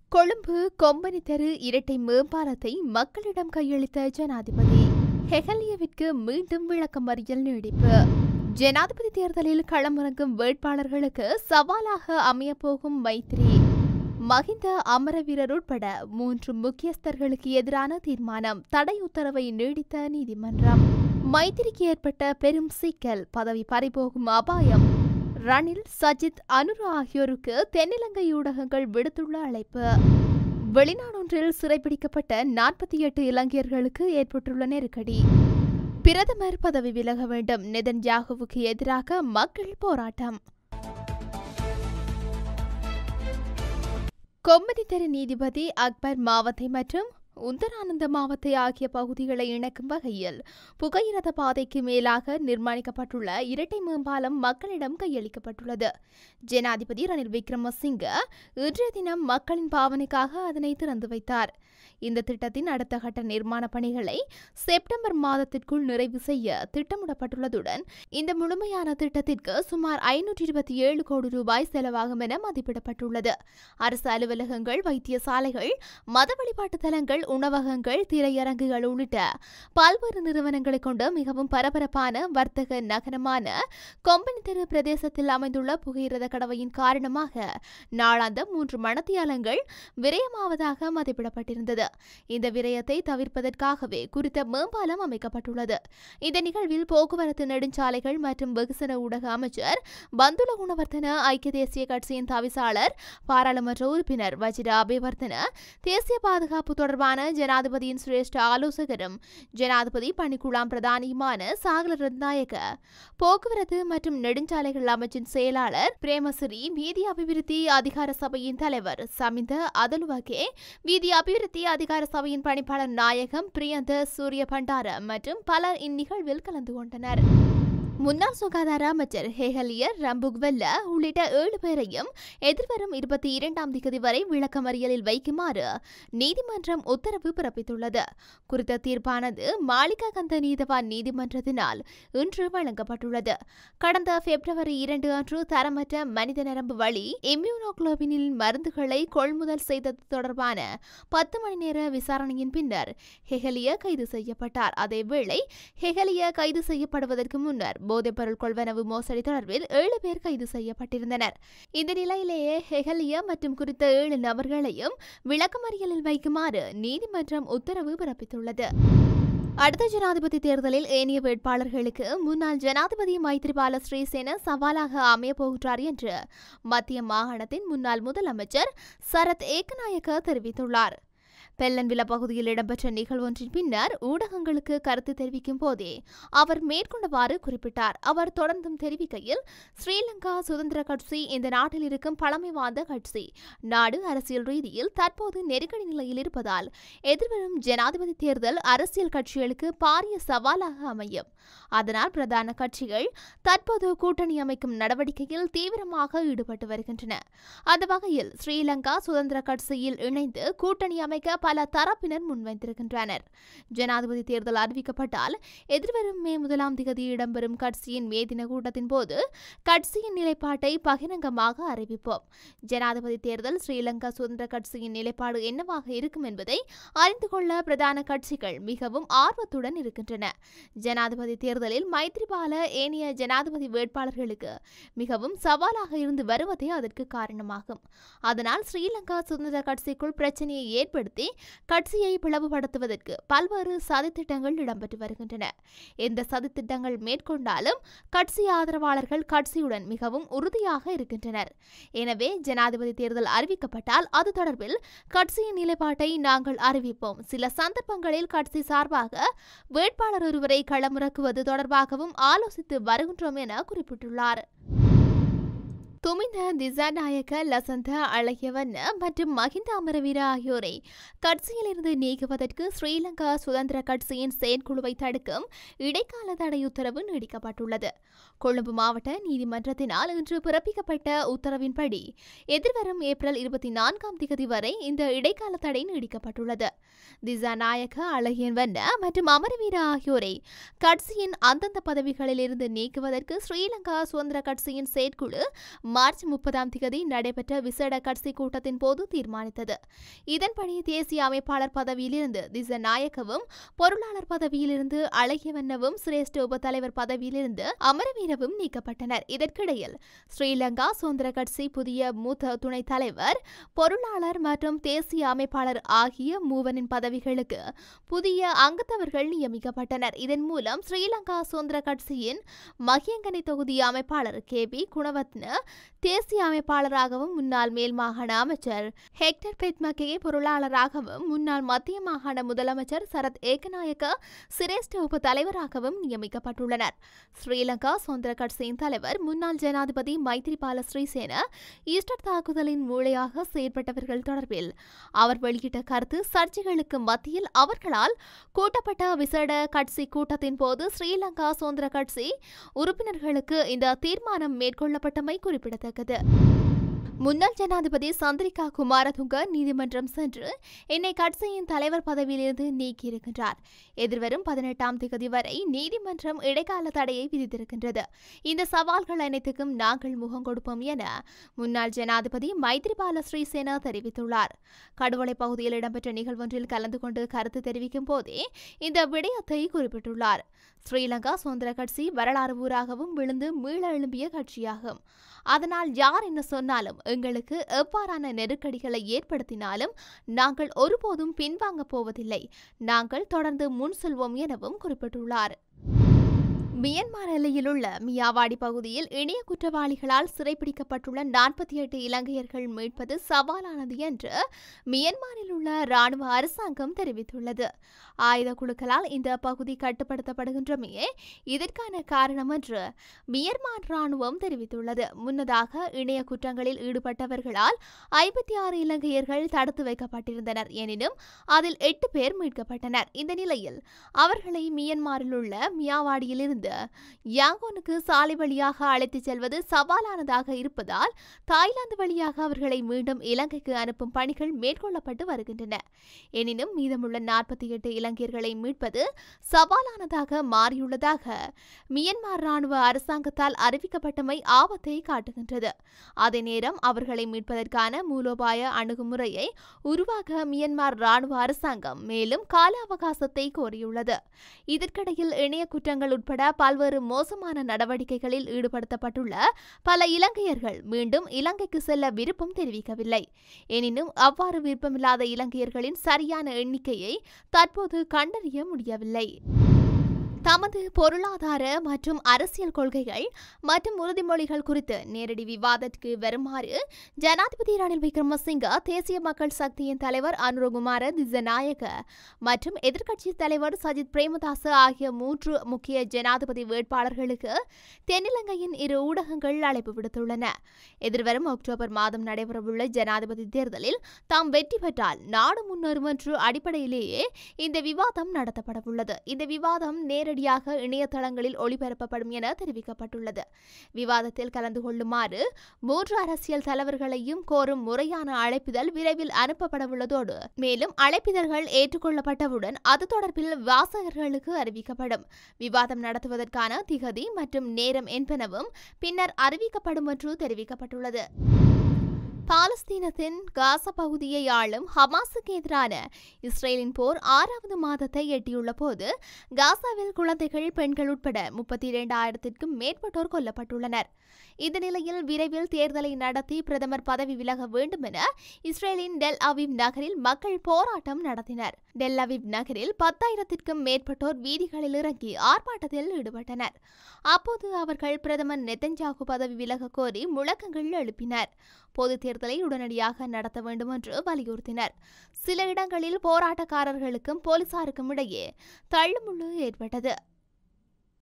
Colombo company தெரு இரட்டை மேம்பாலத்தை மக்களிடம் கையளித்த ஜனாதிபதி ஹெகலியவிற்கு மீண்டும் விளக்கமறியல் நீடிப்பு ஜனாதிபதி தேர்தலில் களமிறங்கும் வேட்பாளர்களுக்கு சவாலாக அமையப்போகும் மைத்ரி மகிந்த அமரவீரர் உட்பட மூன்று முக்கியஸ்தர்களுக்கு எதிரான தீர்மானம் தடை உத்தரவை நீடித்த நீதிமன்றம் மைத்திரிக்கு ஏற்பட்ட பெரும் சிக்கல் பதவி பறிபோகும் அபாயம் ரணில் சஜித் அனுரு ஆகியோருக்கு தென்னிலங்கை ஊடகங்கள் விடுத்துள்ள அழைப்பு வெளிநாடொன்றில் சிறைபிடிக்கப்பட்ட நாற்பத்தி எட்டு இலங்கையர்களுக்கு ஏற்பட்டுள்ள நெருக்கடி பிரதமர் பதவி விலக வேண்டும் நெதன்யாகுவுக்கு எதிராக மக்கள் போராட்டம் கொம்மதி தெரு நீதிபதி அக்பர் மாவத்தை மற்றும் உந்தரானந்த மாவத்தை ஆகிய பகுதிகளை இணைக்கும் வகையில் புகையிரத பாதைக்கு மேலாக நிர்மாணிக்கப்பட்டுள்ள இரட்டை மேம்பாலம் மக்களிடம் கையளிக்கப்பட்டுள்ளது ஜனாதிபதி ரணில் விக்ரமசிங்க இன்றைய தினம் மக்களின் பாவனைக்காக அதனை திறந்து வைத்தார் இந்த திட்டத்தின் அடுத்த கட்ட நிர்மாண பணிகளை செப்டம்பர் மாதத்திற்குள் நிறைவு செய்ய திட்டமிடப்பட்டுள்ளதுடன் இந்த முழுமையான திட்டத்திற்கு சுமார் ஐநூற்றி இருபத்தி ஏழு கோடி ரூபாய் செலவாகும் என மதிப்பிடப்பட்டுள்ளது அரசு அலுவலகங்கள் வைத்தியசாலைகள் மத வழிபாட்டு தலங்கள் உணவகங்கள் திரையரங்குகள் உள்ளிட்ட பல்வேறு நிறுவனங்களை கொண்டு மிகவும் பரபரப்பான வர்த்தக நகரமான கொம்பனி தெரு பிரதேசத்தில் அமைந்துள்ள புகையிரத கடவையின் காரணமாக நாளாந்த மூன்று மணத்தியாலங்கள் விரயமாவதாக மதிப்பிடப்பட்டிருந்தது இந்த விரயத்தை தவிர்ப்பதற்காகவே குறித்த மேம்பாலம் அமைக்கப்பட்டுள்ளது இந்த நிகழ்வில் போக்குவரத்து நெடுஞ்சாலைகள் மற்றும் வெகுசன ஊடக அமைச்சர் பந்துல குணவர்த்தன ஐக்கிய தேசிய கட்சியின் தவிசாளர் பாராளுமன்ற உறுப்பினர் வஜிர அபிவர்த்தன தேசிய பாதுகாப்பு தொடர்பான ஜனாதிபதியின் சிரேஷ்ட ஆலோசகரும் ஜனாதிபதி பணிக்குழாம் பிரதானியுமான சாகல ரத்நாயக்க போக்குவரத்து மற்றும் நெடுஞ்சாலைகள் அமைச்சின் செயலாளர் பிரேமசிறி வீதி அபிவிருத்தி அதிகார சபையின் தலைவர் சமிந்த அதலுவகே வீதி அபிவிருத்தி அதிகார சபையின் பணிப்பாளர் நாயகம் பிரியந்த சூரிய பண்டார மற்றும் பலர் இந்நிகழ்வில் கலந்து கொண்டனர் முன்னாள் சுகாதார அமைச்சர் ஹேகலியர் ரம்புக்வெல்ல உள்ளிட்ட ஏழு பேரையும் எதிர்வரும் இருபத்தி இரண்டாம் திகதி வரை விளக்கமறியலில் வைக்குமாறு நீதிமன்றம் உத்தரவு பிறப்பித்துள்ளது குறித்த தீர்ப்பானது மாளிகா கந்த நீதவான் நீதிமன்றத்தினால் இன்று வழங்கப்பட்டுள்ளது கடந்த பிப்ரவரி இரண்டு அன்று தரமற்ற மனித நரம்பு வழி இம்யூனோகுளோபினில் மருந்துகளை கொள்முதல் செய்தது தொடர்பான பத்து மணி நேர விசாரணையின் பின்னர் ஹெகலிய கைது செய்யப்பட்டார் அதேவேளை ஹெகலிய கைது செய்யப்படுவதற்கு முன்னர் போதைப்பொருள் கொள்வனவு மோசடி தொடர்பில் ஏழு பேர் கைது செய்யப்பட்டிருந்தனர் இந்த நிலையிலேயே ஹெகலிய மற்றும் குறித்த ஏழு நபர்களையும் விளக்கமறியலில் வைக்குமாறு நீதிமன்றம் உத்தரவு பிறப்பித்துள்ளது அடுத்த ஜனாதிபதி தேர்தலில் ஏனைய வேட்பாளர்களுக்கு முன்னாள் ஜனாதிபதி மைத்ரிபால ஸ்ரீசேன சவாலாக அமையப் போகிறார் என்று மத்திய மாகாணத்தின் முன்னாள் முதலமைச்சர் சரத் ஏக்கநாயக்க தெரிவித்துள்ளார் பெல்லன்வில பகுதியில் இடம்பெற்ற நிகழ்வொன்றின் பின்னர் ஊடகங்களுக்கு கருத்து தெரிவிக்கும் போதே அவர் மேற்கொண்டவாறு குறிப்பிட்டார் அவர் தொடர்ந்தும் தெரிவிக்கையில் ஸ்ரீலங்கா சுதந்திர கட்சி இந்த நாட்டில் இருக்கும் பழமை வாய்ந்த கட்சி நாடு அரசியல் ரீதியில் தற்போது நெருக்கடி நிலையில் இருப்பதால் எதிர்வரும் ஜனாதிபதி தேர்தல் அரசியல் கட்சிகளுக்கு பாரிய சவாலாக அமையும் அதனால் பிரதான கட்சிகள் தற்போது கூட்டணி அமைக்கும் நடவடிக்கையில் தீவிரமாக ஈடுபட்டு வருகின்றன அந்த வகையில் ஸ்ரீலங்கா சுதந்திர கட்சியில் இணைந்து கூட்டணி அமைக்க பல தரப்பினர் முன்வைத்திருக்கின்றனர் ஜனாதிபதி தேர்தல் அறிவிக்கப்பட்டால் எதிர்வரும் மே முதலாம் திகதி இடம்பெறும் கட்சியின் மே தின கூட்டத்தின் போது கட்சியின் நிலைப்பாட்டை பகிரங்கமாக அறிவிப்போம் ஜனாதிபதி தேர்தல் ஸ்ரீலங்கா சுதந்திர கட்சியின் நிலைப்பாடு என்னவாக இருக்கும் என்பதை அறிந்து கொள்ள பிரதான கட்சிகள் மிகவும் ஆர்வத்துடன் இருக்கின்றன ஜனாதிபதி தேர்தலில் மைத்ரிபால ஏனைய ஜனாதிபதி வேட்பாளர்களுக்கு மிகவும் சவாலாக இருந்து வருவதே அதற்கு காரணமாகும் அதனால் ஸ்ரீலங்கா சுதந்திர கட்சிக்குள் பிரச்சனையை ஏற்படுத்தி கட்சியை பிளவுபடுத்துவதற்கு பல்வேறு சதித்திட்டங்கள் இடம்பெற்று வருகின்றன எந்த சதித்திட்டங்கள் மேற்கொண்டாலும் கட்சி ஆதரவாளர்கள் கட்சியுடன் மிகவும் உறுதியாக இருக்கின்றனர் எனவே ஜனாதிபதி தேர்தல் அறிவிக்கப்பட்டால் அது தொடர்பில் கட்சியின் நிலைப்பாட்டை நாங்கள் அறிவிப்போம் சில சந்தர்ப்பங்களில் கட்சி சார்பாக வேட்பாளர் ஒருவரை களமிறக்குவது தொடர்பாகவும் ஆலோசித்து வருகின்றோம் என குறிப்பிட்டுள்ளார் துமிந்த திசாநாயக்க லசந்த அழகியவன் மற்றும் மஹிந்த அமரவீர ஆகியோரை கட்சியிலிருந்து நீக்குவதற்கு ஸ்ரீலங்கா சுதந்திர கட்சியின் செயற்குழுவை தடுக்கும் இடைக்கால தடை உத்தரவு நீடிக்கப்பட்டுள்ளது கொழும்பு மாவட்ட நீதிமன்றத்தினால் இன்று பிறப்பிக்கப்பட்ட உத்தரவின்படி எதிர்வரும் ஏப்ரல் இருபத்தி நான்காம் திகதி வரை இந்த இடைக்கால தடை நீடிக்கப்பட்டுள்ளது திசாநாயக்க அழகியவன் மற்றும் அமரவீர ஆகியோரை கட்சியின் அந்தந்த பதவிகளில் இருந்து நீக்குவதற்கு ஸ்ரீலங்கா சுதந்திர கட்சியின் செயற்குழு மார்ச் முப்பதாம் தேதி நடைபெற்ற விசேட கட்சி கூட்டத்தின் போது தீர்மானித்தது இதன்படி தேசிய அமைப்பாளர் பதவியிலிருந்து திசநாயக்கவும் பொருளாளர் பதவியிலிருந்து அழகியவண்ணவும் சிரேஷ்ட உப தலைவர் பதவியிலிருந்து அமரவீரவும் நீக்கப்பட்டனர் இதற்கிடையில் ஸ்ரீலங்கா சுதந்திர கட்சி புதிய மூத்த துணைத் தலைவர் பொருளாளர் மற்றும் தேசிய அமைப்பாளர் ஆகிய மூவரின் பதவிகளுக்கு புதிய அங்கத்தவர்கள் நியமிக்கப்பட்டனர் இதன் மூலம் ஸ்ரீலங்கா சுதந்திர கட்சியின் மகியங்கனை தொகுதி அமைப்பாளர் கே பி குணவத்ன தேசிய அமைப்பாளராகவும் முன்னாள் மேல் மாகாண அமைச்சர் ஹெக்டர் பெட்மகே பொருளாளராகவும் முன்னாள் மத்திய மாகாண முதலமைச்சர் சரத் ஏகநாயக்க சிரேஷ்ட உப தலைவராகவும் நியமிக்கப்பட்டுள்ளனர் ஸ்ரீலங்கா சுதந்திர கட்சியின் தலைவர் முன்னாள் ஜனாதிபதி மைத்ரிபால ஸ்ரீசேன ஈஸ்டர் தாக்குதலின் மூளையாக செயற்பட்டவர்கள் தொடர்பில் அவர் வெளியிட்ட கருத்து சர்ச்சைகளுக்கு மத்தியில் அவர்களால் கூட்டப்பட்ட விசேட கட்சி கூட்டத்தின் போது ஸ்ரீலங்கா சுதந்திர கட்சி உறுப்பினர்களுக்கு இந்த தீர்மானம் மேற்கொள்ளப்பட்டமை குறிப்பிடத்தக்கது முன்னாள் ஜனாதிபதி சந்திரிகா குமாரதுங்க நீதிமன்றம் சென்று என்னை கட்சியின் தலைவர் பதவியிலிருந்து நீக்கியிருக்கின்றார் எதிர்வரும் பதினெட்டாம் தேதி வரை நீதிமன்றம் இடைக்கால தடையை விதித்திருக்கின்றது இந்த சவால்கள் அனைத்துக்கும் நாங்கள் முகம் கொடுப்போம் என முன்னாள் ஜனாதிபதி மைத்ரிபால ஸ்ரீசேனா தெரிவித்துள்ளார் கடுவளை பகுதியில் இடம்பெற்ற நிகழ்வொன்றில் கலந்து கொண்டு கருத்து தெரிவிக்கும் போதே இந்த விடயத்தை குறிப்பிட்டுள்ளார் ஸ்ரீலங்கா சுதந்திர கட்சி வரலாறு ஊராகவும் விழுந்து மீள எழும்பிய கட்சியாகும் அதனால் யார் என்ன சொன்னாலும் எங்களுக்கு எவ்வாறான நெருக்கடிகளை ஏற்படுத்தினாலும் நாங்கள் ஒருபோதும் பின்வாங்கப் போவதில்லை நாங்கள் தொடர்ந்து முன் செல்வோம் எனவும் குறிப்பிட்டுள்ளார் மியன்மார் எல்லையில் உள்ள மியாவாடி பகுதியில் இணைய குற்றவாளிகளால் சிறைப்பிடிக்கப்பட்டுள்ள நாற்பத்தி எட்டு இலங்கையர்கள் மீட்பது சவாலானது என்று மியன்மாரில் உள்ள ராணுவ அரசாங்கம் தெரிவித்துள்ளது ஆயுத குழுக்களால் இந்த பகுதி கட்டுப்படுத்தப்படுகின்றமையே இதற்கான காரணம் என்று மியன்மார் ராணுவம் தெரிவித்துள்ளது முன்னதாக இணைய குற்றங்களில் ஈடுபட்டவர்களால் ஐம்பத்தி ஆறு இலங்கையர்கள் தடுத்து வைக்கப்பட்டிருந்தனர் எனினும் அதில் எட்டு பேர் மீட்கப்பட்டனர் இந்த நிலையில் அவர்களை மியன்மாரில் உள்ள மியாவாடியிலிருந்து யாங்கோனுக்கு சாலை வழியாக அழைத்துச் செல்வது சவாலானதாக இருப்பதால் தாய்லாந்து வழியாக அவர்களை மீண்டும் இலங்கைக்கு அனுப்பும் பணிகள் மேற்கொள்ளப்பட்டு வருகின்றன எனினும் மீதமுள்ள நாற்பத்தி எட்டு இலங்கையர்களை மீட்பது சவாலானதாக மாறியுள்ளதாக மியன்மார் ராணுவ அரசாங்கத்தால் அறிவிக்கப்பட்டமை ஆபத்தை காட்டுகின்றது அதே நேரம் அவர்களை மீட்பதற்கான மூலோபாய அணுகுமுறையை உருவாக்க மியன்மார் ராணுவ அரசாங்கம் மேலும் கால அவகாசத்தை கோரியுள்ளது இதற்கிடையில் இணைய குற்றங்கள் உட்பட பல்வேறு மோசமான நடவடிக்கைகளில் ஈடுபடுத்தப்பட்டுள்ள பல இலங்கையர்கள் மீண்டும் இலங்கைக்கு செல்ல விருப்பம் தெரிவிக்கவில்லை எனினும் அவ்வாறு விருப்பமில்லாத இலங்கையர்களின் சரியான எண்ணிக்கையை தற்போது கண்டறிய முடியவில்லை தமது பொருளாதார மற்றும் அரசியல் கொள்கைகள் மற்றும் உறுதிமொழிகள் குறித்து நேரடி விவாதத்திற்கு வருமாறு ஜனாதிபதி ரணில் விக்ரமசிங்க தேசிய மக்கள் சக்தியின் தலைவர் அனுரகுமார திசநாயக மற்றும் எதிர்க்கட்சி தலைவர் சஜித் பிரேமதாச ஆகிய மூன்று முக்கிய ஜனாதிபதி வேட்பாளர்களுக்கு தென்னிலங்கையின் இரு ஊடகங்கள் அழைப்பு விடுத்துள்ளன எதிர்வரும் அக்டோபர் மாதம் நடைபெறவுள்ள ஜனாதிபதி தேர்தலில் தாம் வெற்றி பெற்றால் நாடு முன்னேறும் என்று அடிப்படையிலேயே இந்த விவாதம் நடத்தப்படவுள்ளது இந்த விவாதம் நேரடியாக இணையதளங்களில் ஒளிபரப்பப்படும் என தெரிவிக்கப்பட்டுள்ளது விவாதத்தில் கலந்து கொள்ளுமாறு மூன்று அரசியல் தலைவர்களையும் கோரும் முறையான அழைப்பிதழ் விரைவில் அனுப்பப்படவுள்ளதோடு மேலும் அழைப்பிதழ்கள் ஏற்றுக்கொள்ளப்பட்டவுடன் அது தொடர்பில் வாசகர்களுக்கு அறிவிக்கப்படும் விவாதம் நடத்துவதற்கான திகதி மற்றும் நேரம் என்பனவும் பின்னர் அறிவிக்கப்படும் என்று தெரிவிக்கப்பட்டுள்ளது பாலஸ்தீனத்தின் காசா பகுதியை ஆளும் ஹமாஸுக்கு எதிரான இஸ்ரேலின் போர் ஆறாவது மாதத்தை எட்டியுள்ள போது காசாவில் குழந்தைகள் பெண்கள் உட்பட முப்பத்தி இரண்டாயிரத்திற்கும் மேற்பட்டோர் கொல்லப்பட்டுள்ளனர் இந்த நிலையில் விரைவில் தேர்தலை நடத்தி பிரதமர் பதவி விலக வேண்டும் என இஸ்ரேலின் டெல் அவிவ் நகரில் மக்கள் போராட்டம் நடத்தினர் டெல் அவிவ் நகரில் பத்தாயிரத்திற்கும் மேற்பட்டோர் வீதிகளில் இறங்கி ஆர்ப்பாட்டத்தில் ஈடுபட்டனர் அப்போது அவர்கள் பிரதமர் நெத்தன்ஜாகு பதவி விலக கோரி முழக்கங்கள் எழுப்பினர் பொது தேர்தலை உடனடியாக நடத்த வேண்டும் என்று வலியுறுத்தினர் சில இடங்களில் போராட்டக்காரர்களுக்கும் போலீசாருக்கும் இடையே தள்ளுமுள்ளு ஏற்பட்டது